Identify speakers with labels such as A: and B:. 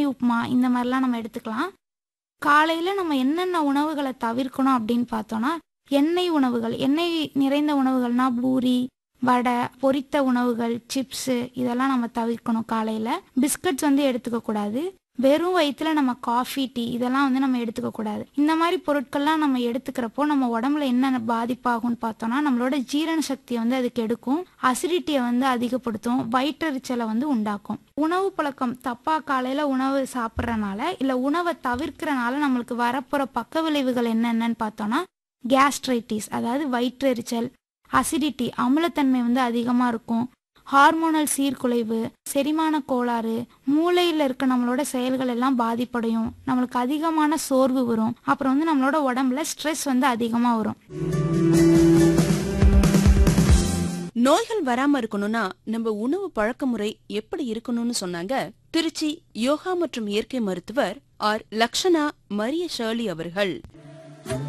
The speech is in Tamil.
A: உப்புமா இந்த மாதிரிலாம் நம்ம எடுத்துக்கலாம் காலையில் நம்ம என்னென்ன உணவுகளை தவிர்க்கணும் அப்படின்னு பார்த்தோன்னா எண்ணெய் உணவுகள் எண்ணெய் நிறைந்த உணவுகள்னா பூரி வடை பொரித்த உணவுகள் சிப்ஸு இதெல்லாம் நம்ம தவிர்க்கணும் காலையில் பிஸ்கட்ஸ் வந்து எடுத்துக்க கூடாது வெறும் வயிற்றுல நம்ம காஃபி டீ இதெல்லாம் வந்து நம்ம எடுத்துக்க கூடாது இந்த மாதிரி பொருட்கள்லாம் நம்ம எடுத்துக்கிறப்போ நம்ம உடம்புல என்னென்ன பாதிப்பாகும்னு பார்த்தோம்னா நம்மளோட ஜீரண சக்தியை வந்து அது கெடுக்கும் அசிடிட்டியை வந்து அதிகப்படுத்தும் வயிற்றெரிச்சலை வந்து உண்டாக்கும் உணவு பழக்கம் தப்பா காலையில உணவு சாப்பிட்றனால இல்லை உணவை தவிர்க்கிறனால நம்மளுக்கு வரப்போற பக்க விளைவுகள் என்னென்னன்னு பார்த்தோம்னா கேஸ்ட்ரைட்டிஸ் அதாவது வயிற்றெரிச்சல் அசிடிட்டி அமிலத்தன்மை வந்து அதிகமாக இருக்கும் ஹார்மோனல் சீர்குலைவு செரிமான கோளாறு மூளையில் இருக்க நம்மளோட செயல்கள் எல்லாம் பாதிப்படையும் நம்மளுக்கு அதிகமான சோர்வு வரும் அப்புறம் வந்து நம்மளோட உடம்புல ஸ்ட்ரெஸ் வந்து அதிகமாக வரும்
B: நோய்கள் வராம இருக்கணும்னா நம்ம உணவு பழக்க முறை எப்படி இருக்கணும்னு சொன்னாங்க திருச்சி யோகா மற்றும் இயற்கை மருத்துவர் ஆர் லக்ஷனா மரிய ஷர்லி அவர்கள்